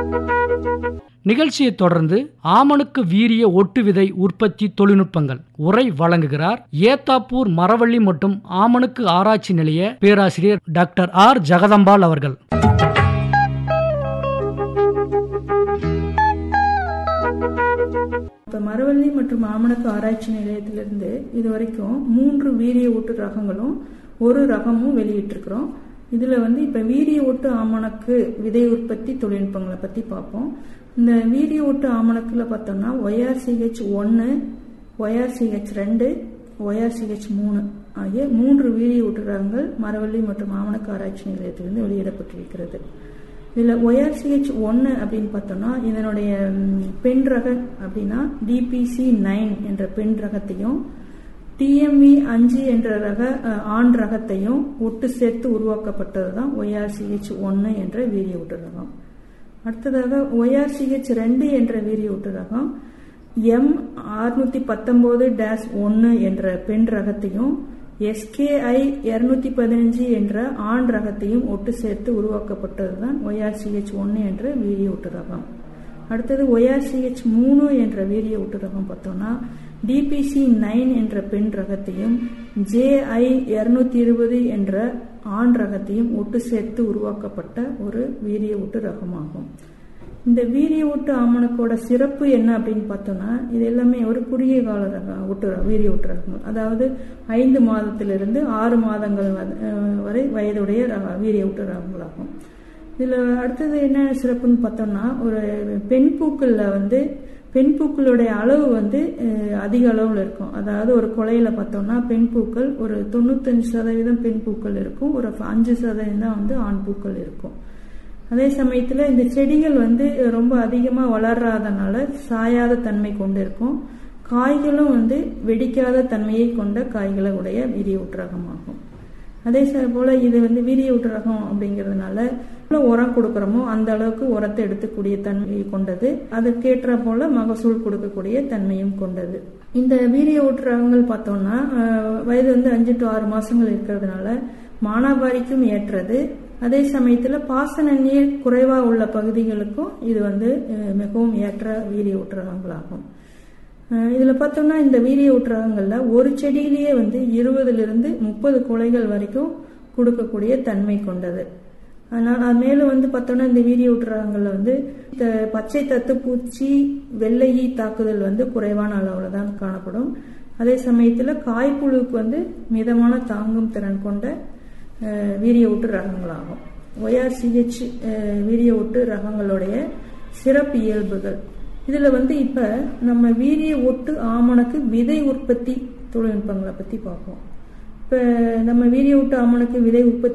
நிகழ்ச்சியைத் தொடர்ந்து ஆமணுக்கு வீரிய ஒட்டு விதை உற்பத்தி தொழில்நுட்பங்கள் உரை வழங்குகிறார் ஏத்தாப்பூர் மரவள்ளி மற்றும் ஆமணுக்கு ஆராய்ச்சி நிலைய பேராசிரியர் டாக்டர் ஆர் ஜெகதம்பாள் அவர்கள் இப்போ மரவள்ளி மற்றும் ஆமணக்கு ஆராய்ச்சி நிலையத்திலிருந்து இதுவரைக்கும் மூன்று வீரிய ஒட்டு ரகங்களும் ஒரு ரகமும் வெளியிட்டிருக்கிறோம் இதில் வந்து இப்போ வீரிய ஒட்டு ஆமணக்கு விதை உற்பத்தி தொழில்நுட்பங்களை பற்றி பார்ப்போம் இந்த வீரிய ஒட்டு ஆமணக்கில் பார்த்தோம்னா ஒய்ஆர்சிஹெச் ஒன்று ஒய்ஆர்சிஹெச் ரெண்டு ஒய்ஆர்சிஹெச் மூணு ஆகிய மூன்று வீரிய ஒட்டு ரகங்கள் மரவள்ளி மற்றும் ஆமணக்கு ஆராய்ச்சி நிலையத்திலிருந்து வெளியிடப்பட்டிருக்கிறது இதில் ஒய்ஆர்சிஹெச் ஒன்று அப்படின்னு பார்த்தோம்னா இதனுடைய ம், பெண் ரக அப்படின்னா டிபிசி நைன் என்ற பெண் ரகத்தையும் டிஎம்வி அஞ்சு என்ற ரக அஹ், ஆண் ரகத்தையும் ஒட்டு சேர்த்து உருவாக்கப்பட்டது தான் ஒய்ஆர்சிஹெச் ஒன்று என்ற வீரிய ஒட்டு ரகம் அடுத்ததாக ஒய்ஆர்சிஹெச் ரெண்டு என்ற வீரிய ஒட்டு ரகம் எம் அறுநூத்தி பத்தொன்பது டேஷ் ஒன்று என்ற பெண் ரகத்தையும் எஸ்கேஐ இருநூத்தி பதினஞ்சு என்ற ஆண் ரகத்தையும் ஒட்டு சேர்த்து உருவாக்கப்பட்டதுதான் ஒய்ஆர்சிஹெச் ஒன்று என்ற வீரிய ஒட்டு ரகம் அடுத்தது ஒய்ஆர்சிஹெச் மூணு என்ற வீரிய ஒட்டு ரகம் பார்த்தோம்னா டிபிசி நைன் என்ற பெண் ரகத்தையும் ஜேஐ இருநூத்தி இருபது என்ற ஆண் ரகத்தையும் ஒட்டு சேர்த்து உருவாக்கப்பட்ட ஒரு வீரிய ஒட்டு ரகமாகும் இந்த வீரிய ஒட்டு ஆமணக்கோட சிறப்பு என்ன அப்படின்னு பார்த்தோம்னா இது எல்லாமே ஒரு குறுகிய கால ரக ஒட்டு வீரிய ஒட்டு ரகங்கள் அதாவது ஐந்து மாதத்திலிருந்து ஆறு மாதங்கள் வ- அஹ் வரை வயதுடைய ரக- வீரிய ஒட்டு ரகங்களாகும் இதில் அடுத்தது என்ன சிறப்புன்னு பார்த்தோம்னா ஒரு பெண் பூக்கள்ல வந்து பெண் பூக்களுடைய அளவு வந்து அஹ், அதிக அளவில் இருக்கும் அதாவது ஒரு கொலையில பார்த்தோம்னா பெண் பூக்கள் ஒரு தொண்ணூத்தஞ்சு சதவீதம் பெண் பூக்கள் இருக்கும் ஒரு அஞ்சு சதவீதம் வந்து ஆண் பூக்கள் இருக்கும் அதே சமயத்துல இந்த செடிகள் வந்து ரொம்ப அதிகமா வளராதனால சாயாத தன்மை கொண்டு இருக்கும் காய்களும் வந்து வெடிக்காத தன்மையை கொண்ட காய்களை உடைய வீரிய ஊற்றகமாகும் அதே ச- போல இது வந்து வீரிய ஊற்றகம் அப்படிங்கிறதுனால எவ்வளவு உரம் கொடுக்கறோமோ அந்த அளவுக்கு உரத்தை எடுத்துக்கூடிய தன்மையை கொண்டது அதற்கேற்ற போல மகசூல் கொடுக்கக்கூடிய தன்மையும் கொண்டது இந்த வீரிய ஊற்றகங்கள் பார்த்தோம்னா அஹ், வயது வந்து அஞ்சு டு ஆறு மாசங்கள் இருக்கிறதுனால மானாவாரிக்கும் ஏற்றது அதே சமயத்துல பாசன நீர் குறைவா உள்ள பகுதிகளுக்கும் இது வந்து அஹ், மிகவும் ஏற்ற வீரிய ஊற்றகங்களாகும் அஹ் இதுல பார்த்தோம்னா இந்த வீரிய ஊற்றகங்கள்ல ஒரு செடியிலேயே வந்து இருபதுல இருந்து முப்பது குலைகள் வரைக்கும் கொடுக்கக்கூடிய தன்மை கொண்டது அதனால அது மேலும் வந்து பார்த்தோம்னா இந்த வீரிய ஊற்றகங்கள்ல வந்து இந்த பச்சை தத்து பூச்சி வெள்ளை ஈ தாக்குதல் வந்து குறைவான அளவுல தான் காணப்படும் அதே சமயத்துல காய்ப்புழுவுக்கு வந்து மிதமான தாங்கும் திறன் கொண்ட அஹ், வீரிய ஊட்டு ரகங்களாகும் ஒய்ஆர்சிஹெச் வீரிய ஊட்டு ரகங்களுடைய சிறப்பு இயல்புகள் இதுல வந்து இப்ப நம்ம வீரிய ஒட்டு ஆமணக்கு விதை உற்பத்தி தொழில்நுட்பங்களை பத்தி பார்ப்போம் இப்ப நம்ம வீரிய ஒட்டு ஆமணக்கு விதை உற்பத்தி